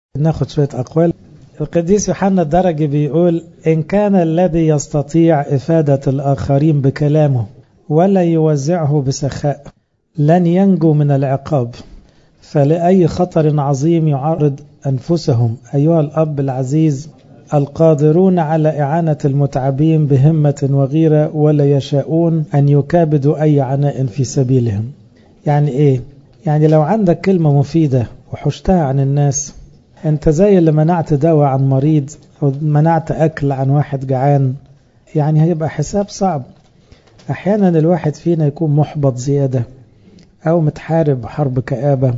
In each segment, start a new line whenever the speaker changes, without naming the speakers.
ناخد شوية أقوال القديس يوحنا الدرجي بيقول إن كان الذي يستطيع إفادة الآخرين بكلامه ولا يوزعه بسخاء لن ينجو من العقاب فلأي خطر عظيم يعرض أنفسهم أيها الأب العزيز القادرون على إعانة المتعبين بهمة وغيرة ولا يشاءون أن يكابدوا أي عناء في سبيلهم يعني إيه؟ يعني لو عندك كلمة مفيدة وحشتها عن الناس انت زي اللي منعت دواء عن مريض او منعت اكل عن واحد جعان يعني هيبقى حساب صعب احيانا الواحد فينا يكون محبط زيادة او متحارب حرب كآبة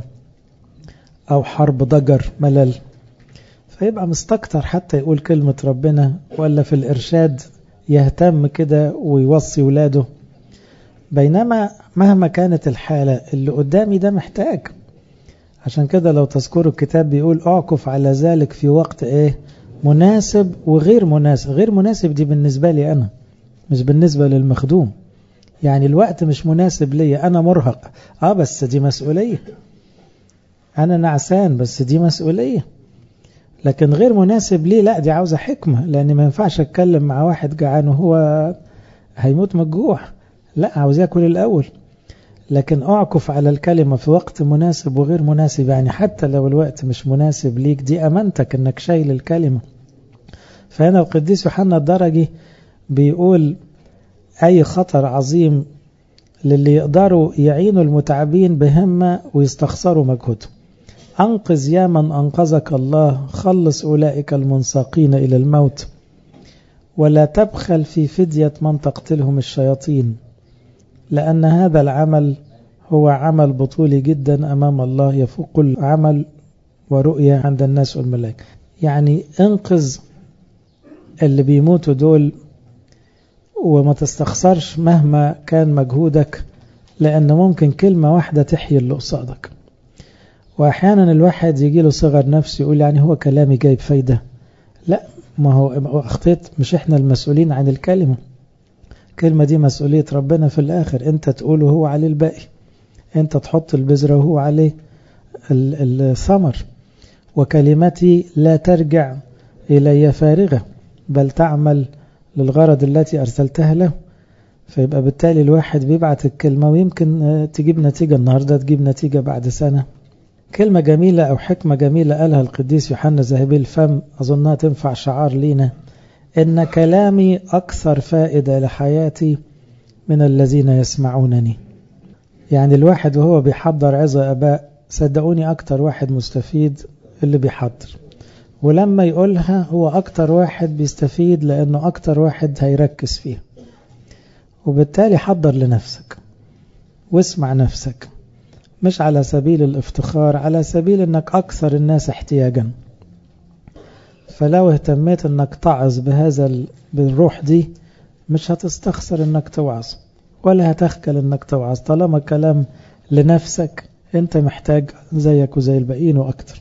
او حرب ضجر ملل فيبقى مستكتر حتى يقول كلمة ربنا ولا في الارشاد يهتم كده ويوصي ولاده بينما مهما كانت الحالة اللي قدامي ده محتاج عشان كده لو تذكروا الكتاب بيقول اعكف على ذلك في وقت ايه مناسب وغير مناسب غير مناسب دي بالنسبة لي انا مش بالنسبة للمخدوم يعني الوقت مش مناسب لي انا مرهق اه بس دي مسؤولية انا نعسان بس دي مسؤولية لكن غير مناسب ليه لا دي عاوزة حكمة لان ما ينفعش اتكلم مع واحد جعان وهو هيموت من الجوع لا عاوز ياكل الاول لكن اعكف على الكلمة في وقت مناسب وغير مناسب يعني حتى لو الوقت مش مناسب ليك دي امانتك انك شايل الكلمة فهنا القديس يوحنا الدرجي بيقول اي خطر عظيم للي يقدروا يعينوا المتعبين بهمة ويستخسروا مجهودهم انقذ يا من انقذك الله خلص اولئك المنساقين الى الموت ولا تبخل في فدية من تقتلهم الشياطين لأن هذا العمل هو عمل بطولي جدا أمام الله يفوق كل عمل ورؤية عند الناس والملائكة يعني انقذ اللي بيموتوا دول وما تستخسرش مهما كان مجهودك لأن ممكن كلمة واحدة تحيي اللي قصادك وأحيانا الواحد يجي له صغر نفسه يقول يعني هو كلامي جايب فايدة لا ما هو أخطيت مش إحنا المسؤولين عن الكلمة الكلمة دي مسؤولية ربنا في الآخر أنت تقول وهو عليه الباقي أنت تحط البذرة وهو عليه الثمر وكلمتي لا ترجع إلي فارغة بل تعمل للغرض التي أرسلتها له فيبقى بالتالي الواحد بيبعت الكلمة ويمكن تجيب نتيجة النهاردة تجيب نتيجة بعد سنة كلمة جميلة أو حكمة جميلة قالها القديس يوحنا ذهبي الفم أظنها تنفع شعار لينا إن كلامي أكثر فائدة لحياتي من الذين يسمعونني يعني الواحد وهو بيحضر عظة أباء صدقوني أكتر واحد مستفيد اللي بيحضر ولما يقولها هو أكتر واحد بيستفيد لأنه أكتر واحد هيركز فيها وبالتالي حضر لنفسك واسمع نفسك مش على سبيل الافتخار على سبيل أنك أكثر الناس احتياجاً فلو اهتميت انك تعظ بهذا بالروح دي مش هتستخسر انك توعظ ولا هتخجل انك توعظ طالما كلام لنفسك انت محتاج زيك وزي الباقيين واكتر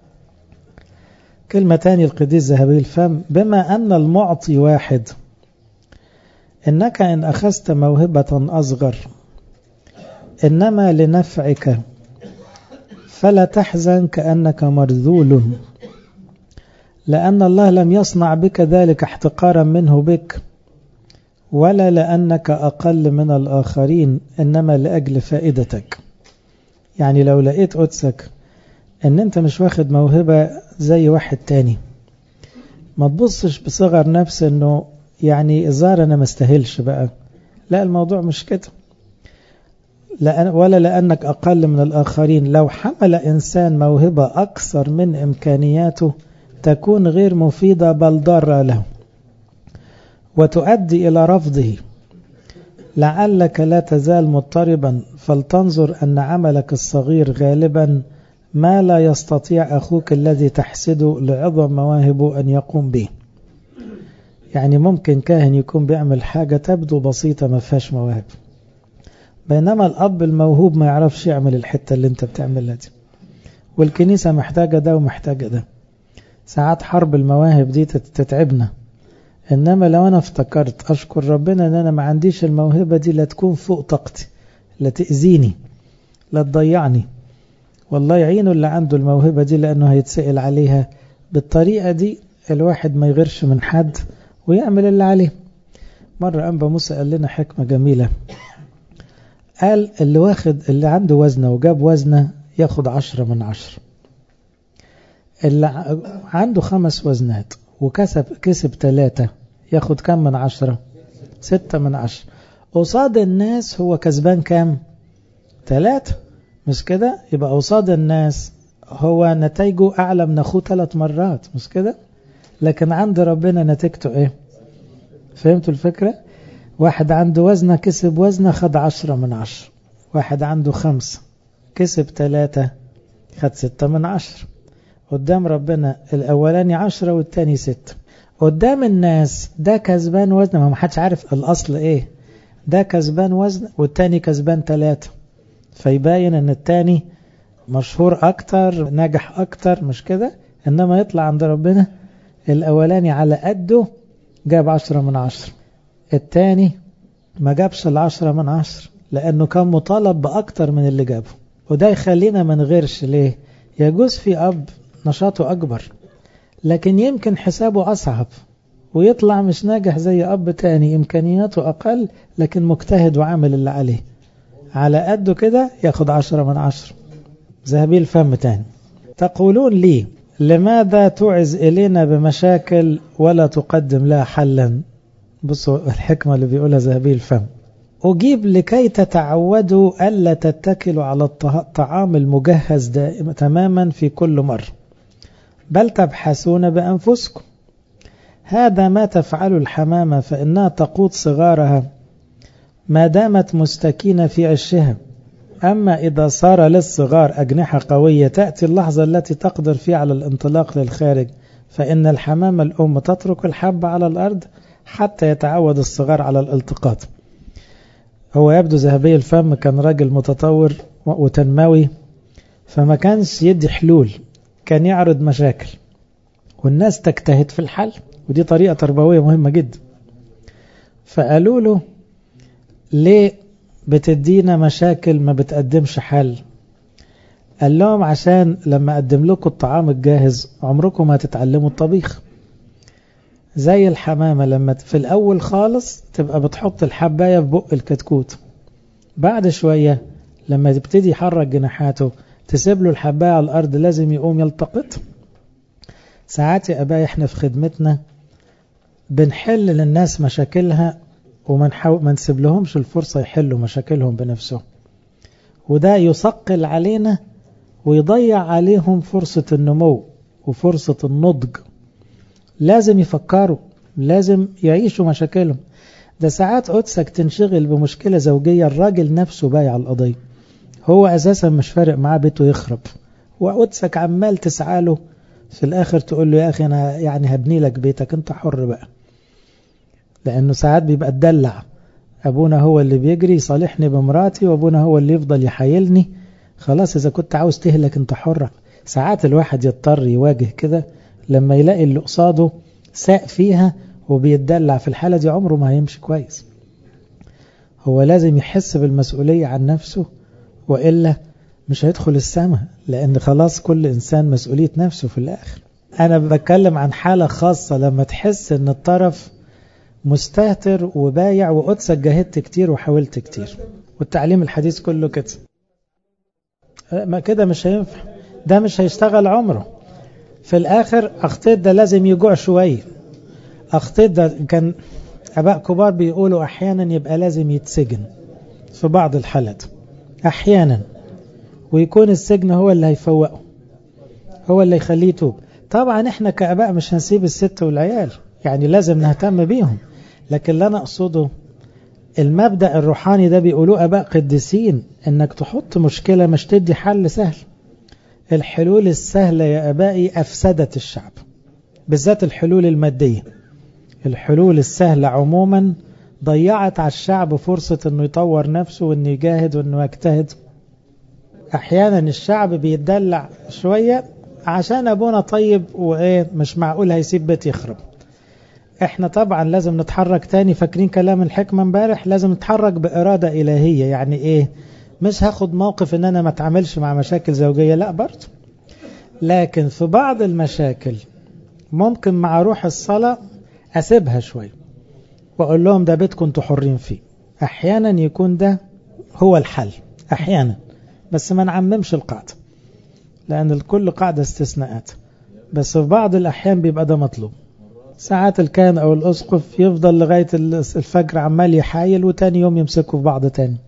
كلمة تاني القديس ذهبي الفم بما ان المعطي واحد انك ان اخذت موهبة اصغر انما لنفعك فلا تحزن كأنك مرذول لأن الله لم يصنع بك ذلك احتقارا منه بك ولا لأنك أقل من الآخرين إنما لأجل فائدتك يعني لو لقيت قدسك إن أنت مش واخد موهبة زي واحد تاني ما تبصش بصغر نفس إنه يعني الظاهر أنا ما استاهلش بقى لا الموضوع مش كده لأن ولا لأنك أقل من الآخرين لو حمل إنسان موهبة أكثر من إمكانياته تكون غير مفيدة بل ضارة له وتؤدي إلى رفضه لعلك لا تزال مضطربا فلتنظر أن عملك الصغير غالبا ما لا يستطيع أخوك الذي تحسده لعظم مواهبه أن يقوم به يعني ممكن كاهن يكون بيعمل حاجة تبدو بسيطة ما فيهاش مواهب بينما الأب الموهوب ما يعرفش يعمل الحتة اللي انت بتعملها دي والكنيسة محتاجة ده ومحتاجة ده ساعات حرب المواهب دي تتعبنا إنما لو أنا افتكرت أشكر ربنا أن أنا ما عنديش الموهبة دي لا تكون فوق طاقتي لا تأذيني لا تضيعني والله يعينه اللي عنده الموهبة دي لأنه هيتسأل عليها بالطريقة دي الواحد ما يغيرش من حد ويعمل اللي عليه مرة أنبا موسى قال لنا حكمة جميلة قال اللي واخد اللي عنده وزنة وجاب وزنة ياخد عشرة من عشرة اللي عنده خمس وزنات وكسب كسب ثلاثة ياخد كم من عشرة ستة من عشرة قصاد الناس هو كسبان كام ثلاثة مش كده يبقى قصاد الناس هو نتائجه أعلى من أخوه ثلاث مرات مش كده لكن عند ربنا نتيجته إيه فهمتوا الفكرة واحد عنده وزنة كسب وزنة خد عشرة من عشرة واحد عنده خمسة كسب ثلاثة خد ستة من عشرة قدام ربنا الأولاني عشرة والتاني ستة قدام الناس ده كسبان وزن ما حدش عارف الأصل إيه ده كسبان وزن والتاني كسبان ثلاثة فيبين ان التاني مشهور اكتر ناجح اكتر مش كده انما يطلع عند ربنا الاولاني على قده جاب عشرة من عشرة التاني ما جابش العشرة من عشرة لانه كان مطالب باكتر من اللي جابه وده يخلينا ما نغيرش ليه يجوز في اب نشاطه اكبر لكن يمكن حسابه اصعب ويطلع مش ناجح زي اب تاني امكانياته اقل لكن مجتهد وعامل اللي عليه على قده كده ياخد عشرة من عشرة ذهبي الفم تاني تقولون لي لماذا تعز إلينا بمشاكل ولا تقدم لها حلا بصوا الحكمة اللي بيقولها ذهبي الفم أجيب لكي تتعودوا ألا تتكلوا على الطعام المجهز دائما تماما في كل مرة بل تبحثون بأنفسكم هذا ما تفعل الحمامة فإنها تقود صغارها ما دامت مستكينة في عشها أما إذا صار للصغار أجنحة قوية تأتي اللحظة التي تقدر فيها على الانطلاق للخارج فإن الحمامة الأم تترك الحب على الأرض حتى يتعود الصغار على الالتقاط هو يبدو ذهبي الفم كان راجل متطور وتنموي فما كانش يدي حلول كان يعرض مشاكل والناس تجتهد في الحل ودي طريقة تربوية مهمة جدا فقالوا له ليه بتدينا مشاكل ما بتقدمش حل قال لهم عشان لما اقدم لكم الطعام الجاهز عمركم ما تتعلموا الطبيخ زي الحمامة لما في الأول خالص تبقى بتحط الحباية في بق الكتكوت بعد شوية لما تبتدي يحرك جناحاته تسيب له الحباية على الأرض لازم يقوم يلتقط ساعات يا أبايا احنا في خدمتنا بنحل للناس مشاكلها وما نحاول ما نسيب لهمش الفرصة يحلوا مشاكلهم بنفسهم وده يثقل علينا ويضيع عليهم فرصة النمو وفرصة النضج لازم يفكروا لازم يعيشوا مشاكلهم ده ساعات قدسك تنشغل بمشكلة زوجية الراجل نفسه بايع القضية هو أساسا مش فارق معاه بيته يخرب وقدسك عمال تسعاله في الآخر تقول له يا أخي أنا يعني هبني لك بيتك أنت حر بقى لأنه ساعات بيبقى تدلع أبونا هو اللي بيجري يصالحني بمراتي وأبونا هو اللي يفضل يحايلني خلاص إذا كنت عاوز تهلك أنت حرة ساعات الواحد يضطر يواجه كده لما يلاقي اللي قصاده ساق فيها وبيتدلع في الحالة دي عمره ما هيمشي كويس هو لازم يحس بالمسؤولية عن نفسه وإلا مش هيدخل السماء لأن خلاص كل إنسان مسؤولية نفسه في الآخر أنا بتكلم عن حالة خاصة لما تحس أن الطرف مستهتر وبايع وقدسك جاهدت كتير وحاولت كتير والتعليم الحديث كله كده ما كده مش هينفع ده مش هيشتغل عمره في الآخر أخطيت ده لازم يجوع شوية أخطيت ده كان أباء كبار بيقولوا أحيانا يبقى لازم يتسجن في بعض الحالات أحيانا ويكون السجن هو اللي هيفوقه هو اللي يخليه يتوب طبعا احنا كأباء مش هنسيب الست والعيال يعني لازم نهتم بيهم لكن اللي أنا أقصده المبدأ الروحاني ده بيقولوه أباء قديسين إنك تحط مشكلة مش تدي حل سهل الحلول السهلة يا أبائي أفسدت الشعب بالذات الحلول المادية الحلول السهلة عموما ضيعت على الشعب فرصة أنه يطور نفسه وأنه يجاهد وأنه يجتهد أحيانا الشعب بيتدلع شوية عشان أبونا طيب وإيه مش معقول هيسيب بيت يخرب احنا طبعا لازم نتحرك تاني فاكرين كلام الحكمة امبارح لازم نتحرك بإرادة إلهية يعني ايه مش هاخد موقف ان انا ما اتعاملش مع مشاكل زوجية لا برضه لكن في بعض المشاكل ممكن مع روح الصلاة اسيبها شوية واقول لهم ده بيتكم انتوا حرين فيه احيانا يكون ده هو الحل احيانا بس ما نعممش القاعدة لان الكل قاعدة استثناءات بس في بعض الاحيان بيبقى ده مطلوب ساعات الكاهن او الاسقف يفضل لغاية الفجر عمال يحايل وتاني يوم يمسكوا في بعض تاني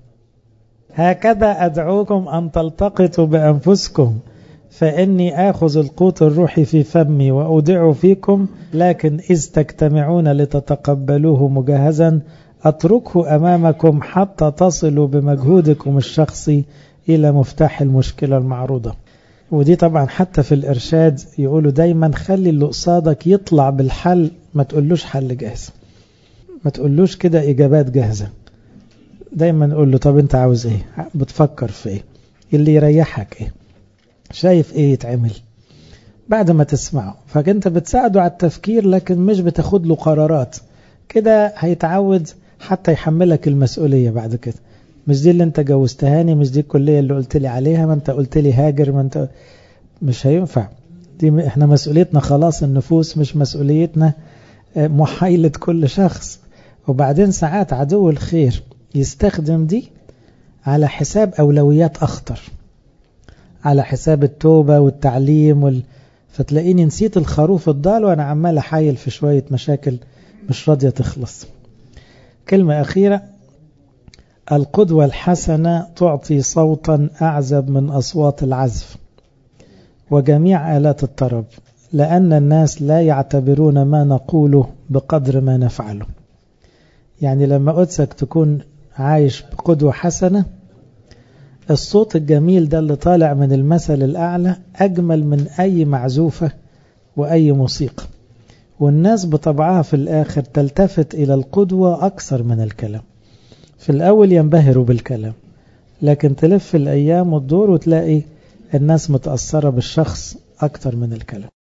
هكذا أدعوكم أن تلتقطوا بأنفسكم فإني آخذ القوت الروحي في فمي وأودعه فيكم لكن إذ تجتمعون لتتقبلوه مجهزا أتركه أمامكم حتى تصلوا بمجهودكم الشخصي إلى مفتاح المشكلة المعروضة ودي طبعا حتى في الإرشاد يقولوا دايما خلي اللي قصادك يطلع بالحل ما تقولوش حل جاهز ما تقولوش كده إجابات جاهزة دايما نقول له طب انت عاوز ايه بتفكر في ايه اللي يريحك ايه شايف ايه يتعمل بعد ما تسمعه فانت بتساعده على التفكير لكن مش بتاخد له قرارات كده هيتعود حتى يحملك المسؤولية بعد كده مش دي اللي انت جوزتهاني مش دي الكلية اللي قلت لي عليها ما انت قلت لي هاجر ما انت مش هينفع دي احنا مسؤوليتنا خلاص النفوس مش مسؤوليتنا محايلة كل شخص وبعدين ساعات عدو الخير يستخدم دي على حساب أولويات أخطر على حساب التوبة والتعليم وال... فتلاقيني نسيت الخروف الضال وأنا عمال أحايل في شوية مشاكل مش راضية تخلص كلمة أخيرة القدوة الحسنة تعطي صوتا أعزب من أصوات العزف وجميع آلات الطرب لأن الناس لا يعتبرون ما نقوله بقدر ما نفعله يعني لما قدسك تكون عايش بقدوة حسنة الصوت الجميل ده اللي طالع من المثل الأعلى أجمل من أي معزوفة وأي موسيقى والناس بطبعها في الآخر تلتفت إلى القدوة أكثر من الكلام في الأول ينبهروا بالكلام لكن تلف الأيام والدور وتلاقي الناس متأثرة بالشخص أكثر من الكلام